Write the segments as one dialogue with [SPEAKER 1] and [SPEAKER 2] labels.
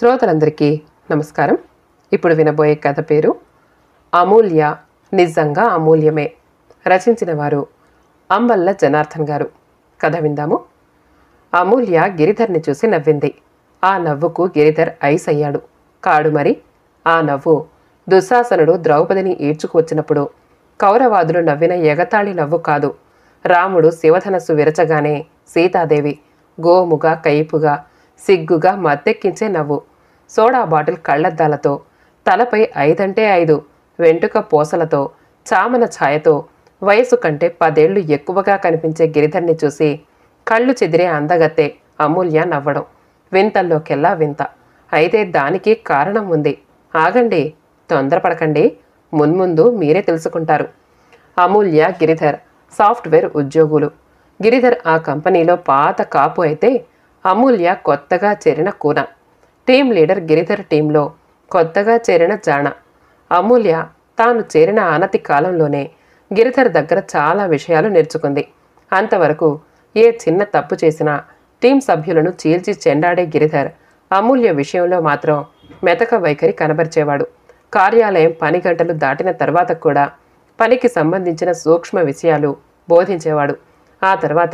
[SPEAKER 1] శ్రోతలందరికీ నమస్కారం ఇప్పుడు వినబోయే కథ పేరు అమూల్య నిజంగా అమూల్యమే రచించిన వారు అంబల్ల జనార్దన్ గారు కథ విందాము అమూల్య గిరిధర్ని చూసి నవ్వింది ఆ నవ్వుకు గిరిధర్ ఐస్ అయ్యాడు కాడు మరి ఆ నవ్వు దుశ్శాసనుడు ద్రౌపదిని ఈడ్చుకువచ్చినప్పుడు కౌరవాదులు నవ్విన ఎగతాళి నవ్వు కాదు రాముడు శివధనస్సు విరచగానే సీతాదేవి గోముగా కైపుగా సిగ్గుగా మత్తెక్కించే నవ్వు సోడా బాటిల్ కళ్ళద్దాలతో తలపై ఐదంటే ఐదు వెంటుక పూసలతో చామన ఛాయతో వయసు కంటే పదేళ్లు ఎక్కువగా కనిపించే గిరిధర్ని చూసి కళ్ళు చెదిరే అందగత్తే అమూల్య నవ్వడం వింతల్లోకెల్లా వింత అయితే దానికి కారణం ఉంది ఆగండి తొందరపడకండి మున్ముందు మీరే తెలుసుకుంటారు అమూల్య గిరిధర్ సాఫ్ట్వేర్ ఉద్యోగులు గిరిధర్ ఆ కంపెనీలో పాత కాపు అయితే అమూల్య కొత్తగా చేరిన కూన టీం లీడర్ గిరిధర్ టీంలో కొత్తగా చేరిన జాణ అమూల్య తాను చేరిన అనతి కాలంలోనే గిరిధర్ దగ్గర చాలా విషయాలు నేర్చుకుంది అంతవరకు ఏ చిన్న తప్పు చేసినా టీం సభ్యులను చీల్చి చెండాడే గిరిధర్ అమూల్య విషయంలో మాత్రం మెతక వైఖరి కనబరిచేవాడు కార్యాలయం పని గంటలు దాటిన తర్వాత కూడా పనికి సంబంధించిన సూక్ష్మ విషయాలు బోధించేవాడు ఆ తర్వాత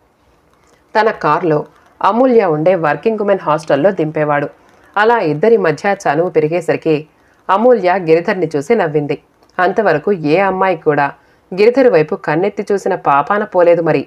[SPEAKER 1] తన కారులో అమూల్య ఉండే వర్కింగ్ ఉమెన్ హాస్టల్లో దింపేవాడు అలా ఇద్దరి మధ్య చనువు పెరిగేసరికి అమూల్య గిరిధర్ని చూసి నవ్వింది అంతవరకు ఏ అమ్మాయి కూడా గిరిధర్ వైపు కన్నెత్తి చూసిన పాపాన పోలేదు మరి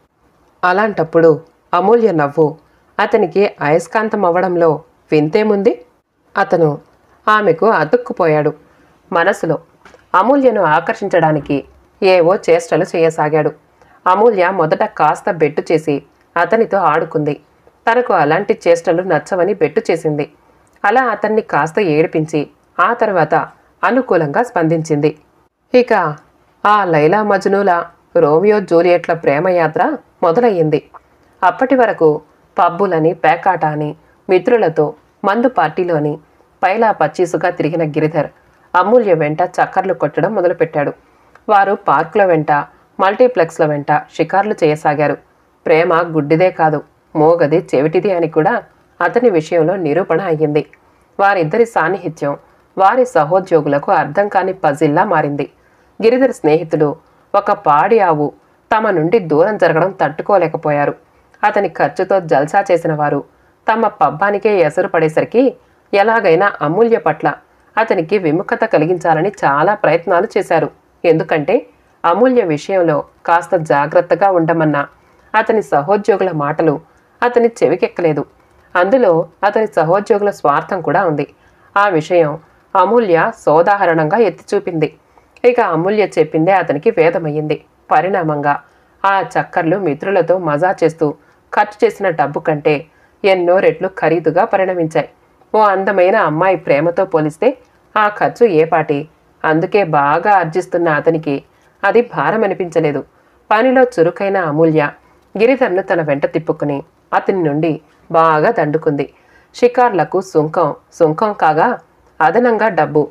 [SPEAKER 1] అలాంటప్పుడు అమూల్య నవ్వు అతనికి అయస్కాంతం అవ్వడంలో వింతేముంది అతను ఆమెకు అతుక్కుపోయాడు మనసులో అమూల్యను ఆకర్షించడానికి ఏవో చేష్టలు చేయసాగాడు అమూల్య మొదట కాస్త బెట్టు చేసి అతనితో ఆడుకుంది తనకు అలాంటి చేష్టలు నచ్చవని బెట్టు చేసింది అలా అతన్ని కాస్త ఏడిపించి ఆ తర్వాత అనుకూలంగా స్పందించింది ఇక ఆ లైలా మజ్నుల రోమియో జూలియట్ల ప్రేమయాత్ర మొదలయ్యింది అప్పటి వరకు పబ్బులని పేకాట అని మిత్రులతో మందు పార్టీలోని పైలా పచ్చీసుగా తిరిగిన గిరిధర్ అమూల్య వెంట చక్కర్లు కొట్టడం మొదలుపెట్టాడు వారు పార్కుల వెంట మల్టీప్లెక్స్ల వెంట షికార్లు చేయసాగారు ప్రేమ గుడ్డిదే కాదు మోగది చెవిటిది అని కూడా అతని విషయంలో నిరూపణ అయ్యింది వారిద్దరి సాన్నిహిత్యం వారి సహోద్యోగులకు అర్థం కాని పజిల్లా మారింది గిరిధర్ స్నేహితులు ఒక పాడి ఆవు తమ నుండి దూరం జరగడం తట్టుకోలేకపోయారు అతని ఖర్చుతో జల్సా చేసిన వారు తమ పబ్బానికే ఎసరు పడేసరికి ఎలాగైనా అమూల్య పట్ల అతనికి విముఖత కలిగించాలని చాలా ప్రయత్నాలు చేశారు ఎందుకంటే అమూల్య విషయంలో కాస్త జాగ్రత్తగా ఉండమన్న అతని సహోద్యోగుల మాటలు అతని చెవికెక్కలేదు అందులో అతని సహోద్యోగుల స్వార్థం కూడా ఉంది ఆ విషయం అమూల్య సోదాహరణంగా ఎత్తి చూపింది ఇక అమూల్య చెప్పిందే అతనికి వేదమయ్యింది పరిణామంగా ఆ చక్కర్లు మిత్రులతో మజా చేస్తూ ఖర్చు చేసిన డబ్బు కంటే ఎన్నో రెట్లు ఖరీదుగా పరిణమించాయి ఓ అందమైన అమ్మాయి ప్రేమతో పోలిస్తే ఆ ఖర్చు ఏపాటి అందుకే బాగా ఆర్జిస్తున్న అతనికి అది భారం అనిపించలేదు పనిలో చురుకైన అమూల్య గిరిధర్ను తన వెంట తిప్పుకుని అతని నుండి బాగా దండుకుంది షికార్లకు సుంకం సుంకం కాగా అదనంగా డబ్బు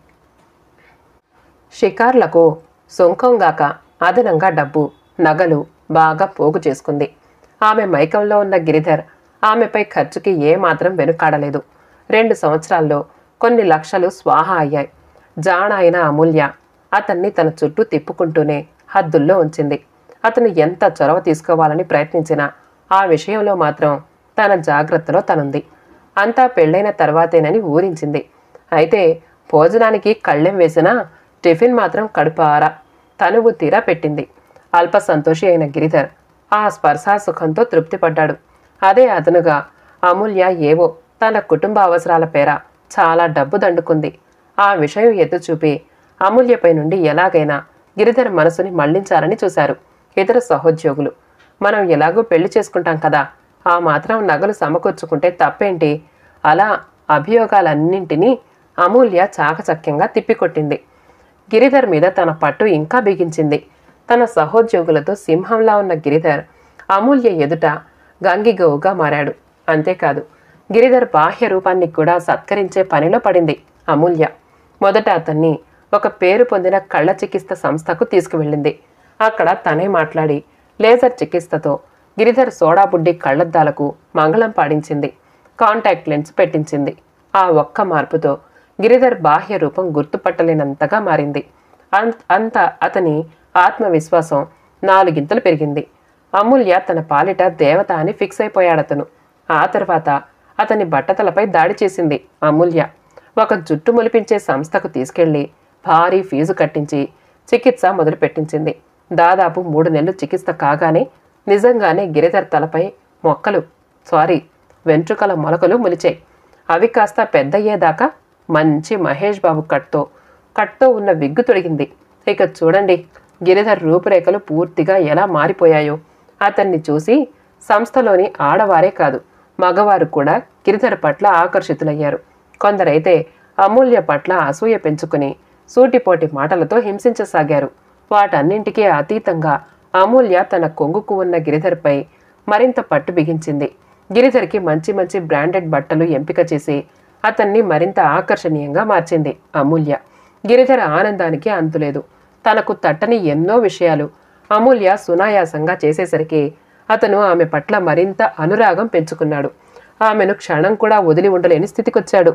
[SPEAKER 1] షికార్లకు సుంకంగాక అదనంగా డబ్బు నగలు బాగా పోగు చేసుకుంది ఆమె మైకంలో ఉన్న గిరిధర్ ఆమెపై ఖర్చుకి ఏమాత్రం వెనుకాడలేదు రెండు సంవత్సరాల్లో కొన్ని లక్షలు స్వాహ అయ్యాయి జాణ అయిన అమూల్య అతన్ని తన చుట్టూ తిప్పుకుంటూనే హద్దుల్లో ఉంచింది అతను ఎంత చొరవ తీసుకోవాలని ప్రయత్నించినా ఆ విషయంలో మాత్రం తన జాగ్రత్తలో తనుంది అంతా పెళ్ళైన తర్వాతేనని ఊరించింది అయితే భోజనానికి కళ్ళెం వేసినా టిఫిన్ మాత్రం కడుపారా తనువు తీరా పెట్టింది అల్ప సంతోషి అయిన గిరిధర్ ఆ స్పర్శా సుఖంతో తృప్తిపడ్డాడు అదే అదనుగా అమూల్య ఏవో తన కుటుంబ అవసరాల పేర చాలా డబ్బు దండుకుంది ఆ విషయం ఎత్తు చూపి అమూల్యపై నుండి ఎలాగైనా గిరిధర్ మనసుని మళ్లించాలని చూశారు ఇతర సహోద్యోగులు మనం ఎలాగో పెళ్లి చేసుకుంటాం కదా ఆ మాత్రం నగలు సమకూర్చుకుంటే తప్పేంటి అలా అభియోగాలన్నింటినీ అమూల్య చాకచక్యంగా తిప్పికొట్టింది గిరిధర్ మీద తన పట్టు ఇంకా బిగించింది తన సహోద్యోగులతో సింహంలా ఉన్న గిరిధర్ అమూల్య ఎదుట గంగిగోవుగా మారాడు అంతేకాదు గిరిధర్ బాహ్య రూపాన్ని కూడా సత్కరించే పనిలో పడింది అమూల్య మొదట అతన్ని ఒక పేరు పొందిన కళ్ళ చికిత్స సంస్థకు తీసుకువెళ్ళింది అక్కడ తనే మాట్లాడి లేజర్ చికిత్సతో గిరిధర్ సోడా బుడ్డి కళ్ళద్దాలకు మంగళం పాడించింది కాంటాక్ట్ లెన్స్ పెట్టించింది ఆ ఒక్క మార్పుతో గిరిధర్ బాహ్య రూపం గుర్తుపట్టలేనంతగా మారింది అంత అంత అతని ఆత్మవిశ్వాసం నాలుగింతలు పెరిగింది అమూల్య తన పాలిట దేవత అని ఫిక్స్ అయిపోయాడతను ఆ తర్వాత అతని బట్టతలపై దాడి చేసింది అమూల్య ఒక జుట్టు మొలిపించే సంస్థకు తీసుకెళ్లి భారీ ఫీజు కట్టించి చికిత్స మొదలు పెట్టించింది దాదాపు మూడు నెలలు చికిత్స కాగానే నిజంగానే గిరిధర్ తలపై మొక్కలు సారీ వెంట్రుకల మొలకలు మొలిచాయి అవి కాస్త పెద్దయ్యేదాకా మంచి మహేష్ బాబు కట్తో కట్తో ఉన్న విగ్గు తొడిగింది ఇక చూడండి గిరిధర్ రూపురేఖలు పూర్తిగా ఎలా మారిపోయాయో అతన్ని చూసి సంస్థలోని ఆడవారే కాదు మగవారు కూడా గిరిధర్ పట్ల ఆకర్షితులయ్యారు కొందరైతే అమూల్య పట్ల అసూయ పెంచుకుని సూటిపోటి మాటలతో హింసించసాగారు వాటన్నింటికీ అతీతంగా అమూల్య తన కొంగుకు ఉన్న గిరిధర్పై మరింత పట్టు బిగించింది గిరిధర్కి మంచి మంచి బ్రాండెడ్ బట్టలు ఎంపిక చేసి అతన్ని మరింత ఆకర్షణీయంగా మార్చింది అమూల్య గిరిధర్ ఆనందానికి అంతులేదు తనకు తట్టని ఎన్నో విషయాలు అమూల్య సునాయాసంగా చేసేసరికి అతను ఆమె పట్ల మరింత అనురాగం పెంచుకున్నాడు ఆమెను క్షణం కూడా వదిలి ఉండలేని స్థితికొచ్చాడు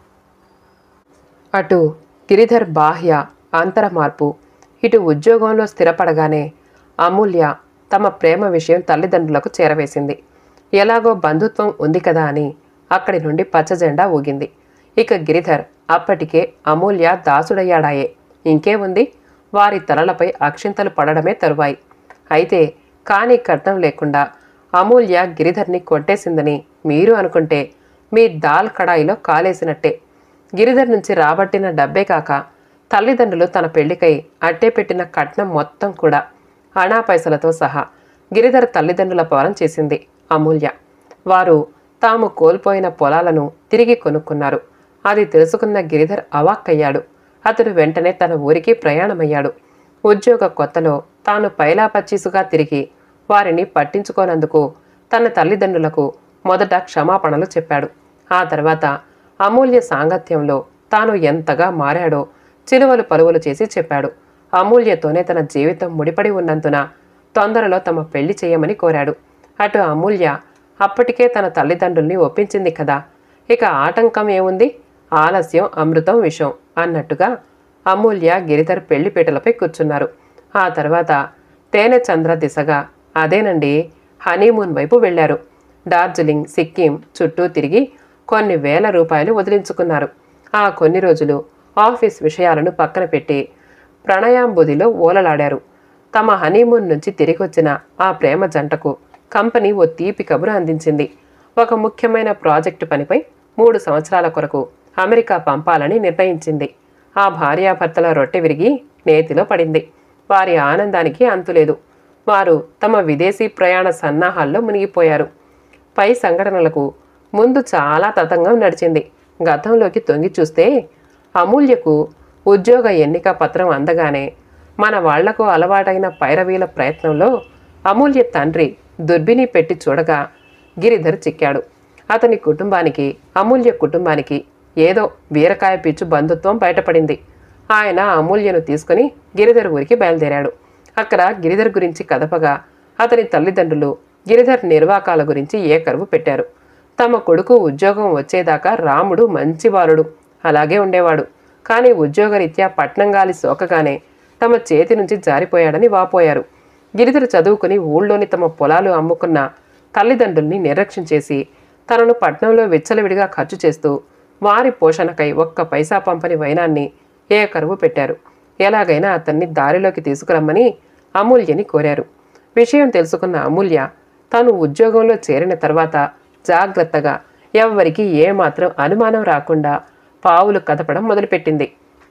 [SPEAKER 1] అటు గిరిధర్ బాహ్య అంతర మార్పు ఇటు ఉద్యోగంలో స్థిరపడగానే అమూల్య తమ ప్రేమ విషయం తల్లిదండ్రులకు చేరవేసింది ఎలాగో బంధుత్వం ఉంది కదా అని అక్కడి నుండి పచ్చజెండా ఊగింది ఇక గిరిధర్ అప్పటికే అమూల్య దాసుడయ్యాడాయే ఇంకే ఉంది వారి తలలపై అక్షింతలు పడడమే తరువాయి అయితే కానీ కట్నం లేకుండా అమూల్య గిరిధర్ని కొట్టేసిందని మీరు అనుకుంటే మీ దాల్ కడాయిలో కాలేసినట్టే గిరిధర్ నుంచి రాబట్టిన డబ్బే కాక తల్లిదండ్రులు తన పెళ్లికై అట్టే పెట్టిన కట్నం మొత్తం కూడా అణా పైసలతో సహా గిరిధర్ తల్లిదండ్రుల పవనం చేసింది అమూల్య వారు తాము కోల్పోయిన పొలాలను తిరిగి కొనుక్కున్నారు అది తెలుసుకున్న గిరిధర్ అవాక్కయ్యాడు అతడు వెంటనే తన ఊరికి ప్రయాణమయ్యాడు ఉద్యోగ కొత్తలో తాను పైలా పచ్చీసుగా తిరిగి వారిని పట్టించుకోనందుకు తన తల్లిదండ్రులకు మొదట క్షమాపణలు చెప్పాడు ఆ తర్వాత అమూల్య సాంగత్యంలో తాను ఎంతగా మారాడో చిలువలు పలువులు చేసి చెప్పాడు అమూల్యతోనే తన జీవితం ముడిపడి ఉన్నందున తొందరలో తమ పెళ్లి చేయమని కోరాడు అటు అమూల్య అప్పటికే తన తల్లిదండ్రుల్ని ఒప్పించింది కదా ఇక ఆటంకం ఏముంది ఆలస్యం అమృతం విషం అన్నట్టుగా అమూల్య గిరిధర్ పెళ్లిపీటలపై కూర్చున్నారు ఆ తర్వాత తేనె చంద్ర దిశగా అదేనండి హనీమూన్ వైపు వెళ్లారు డార్జిలింగ్ సిక్కిం చుట్టూ తిరిగి కొన్ని వేల రూపాయలు వదిలించుకున్నారు ఆ కొన్ని రోజులు ఆఫీస్ విషయాలను పక్కన పెట్టి ప్రణయాంబుదిలో ఓలలాడారు తమ హనీమూన్ నుంచి తిరిగొచ్చిన ఆ ప్రేమ జంటకు కంపెనీ ఓ తీపి కబురు అందించింది ఒక ముఖ్యమైన ప్రాజెక్టు పనిపై మూడు సంవత్సరాల కొరకు అమెరికా పంపాలని నిర్ణయించింది ఆ భార్యాభర్తల రొట్టె విరిగి నేతిలో పడింది వారి ఆనందానికి అంతులేదు వారు తమ విదేశీ ప్రయాణ సన్నాహాల్లో మునిగిపోయారు పై సంఘటనలకు ముందు చాలా తతంగం నడిచింది గతంలోకి తొంగి చూస్తే అమూల్యకు ఉద్యోగ ఎన్నిక పత్రం అందగానే మన వాళ్లకు అలవాటైన పైరవీల ప్రయత్నంలో అమూల్య తండ్రి దుర్బిని పెట్టి చూడగా గిరిధర్ చిక్కాడు అతని కుటుంబానికి అమూల్య కుటుంబానికి ఏదో వీరకాయ పిచ్చు బంధుత్వం బయటపడింది ఆయన అమూల్యను తీసుకుని గిరిధర్ ఊరికి బయలుదేరాడు అక్కడ గిరిధర్ గురించి కదపగా అతని తల్లిదండ్రులు గిరిధర్ నిర్వాకాల గురించి ఏ కరువు పెట్టారు తమ కొడుకు ఉద్యోగం వచ్చేదాకా రాముడు మంచి బాలుడు అలాగే ఉండేవాడు కానీ ఉద్యోగరీత్యా పట్నం గాలి సోకగానే తమ చేతి నుంచి జారిపోయాడని వాపోయారు గిరిధర్ చదువుకుని ఊళ్ళోని తమ పొలాలు అమ్ముకున్న తల్లిదండ్రుల్ని నిర్లక్ష్యం చేసి తనను పట్నంలో విచ్చలవిడిగా ఖర్చు చేస్తూ వారి పోషణకై ఒక్క పైసా పంపని వైనాన్ని ఏ కరువు పెట్టారు ఎలాగైనా అతన్ని దారిలోకి తీసుకురమ్మని అమూల్యని కోరారు విషయం తెలుసుకున్న అమూల్య తాను ఉద్యోగంలో చేరిన తర్వాత జాగ్రత్తగా ఎవ్వరికీ ఏమాత్రం అనుమానం రాకుండా పావులు కదపడం మొదలుపెట్టింది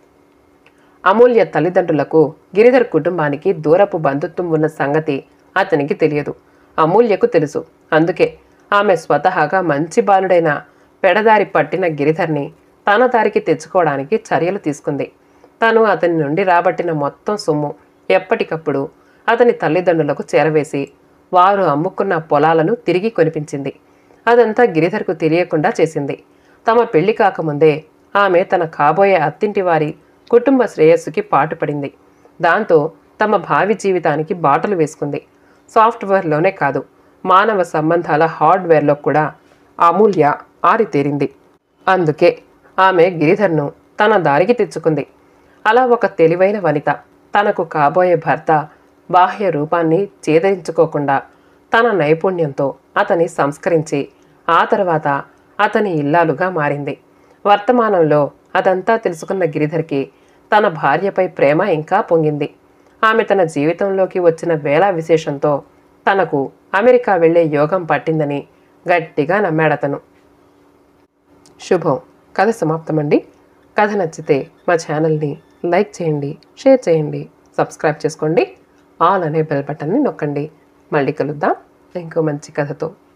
[SPEAKER 1] అమూల్య తల్లిదండ్రులకు గిరిధర్ కుటుంబానికి దూరపు బంధుత్వం ఉన్న సంగతి అతనికి తెలియదు అమూల్యకు తెలుసు అందుకే ఆమె స్వతహాగా మంచి బాలుడైన పెడదారి పట్టిన గిరిధర్ని తన దారికి తెచ్చుకోవడానికి చర్యలు తీసుకుంది తను అతని నుండి రాబట్టిన మొత్తం సొమ్ము ఎప్పటికప్పుడు అతని తల్లిదండ్రులకు చేరవేసి వారు అమ్ముకున్న పొలాలను తిరిగి కొనిపించింది అదంతా గిరిధర్కు తెలియకుండా చేసింది తమ పెళ్లి కాకముందే ఆమె తన కాబోయే అత్తింటి వారి కుటుంబ శ్రేయస్సుకి పాటుపడింది దాంతో తమ భావి జీవితానికి బాటలు వేసుకుంది సాఫ్ట్వేర్లోనే కాదు మానవ సంబంధాల హార్డ్వేర్లో కూడా అమూల్య ఆరితేరింది అందుకే ఆమె గిరిధర్ను తన దారికి తెచ్చుకుంది అలా ఒక తెలివైన వనిత తనకు కాబోయే భర్త బాహ్య రూపాన్ని ఛేదరించుకోకుండా తన నైపుణ్యంతో అతని సంస్కరించి ఆ తర్వాత అతని ఇల్లాలుగా మారింది వర్తమానంలో అదంతా తెలుసుకున్న గిరిధర్కి తన భార్యపై ప్రేమ ఇంకా పొంగింది ఆమె తన జీవితంలోకి వచ్చిన వేళ విశేషంతో తనకు అమెరికా వెళ్ళే యోగం పట్టిందని గట్టిగా నమ్మాడతను శుభం కథ సమాప్తమండి కథ నచ్చితే మా ఛానల్ని లైక్ చేయండి షేర్ చేయండి సబ్స్క్రైబ్ చేసుకోండి ఆల్ అనే బెల్ బటన్ని నొక్కండి మళ్ళీ కలుద్దాం ఇంకో మంచి కథతో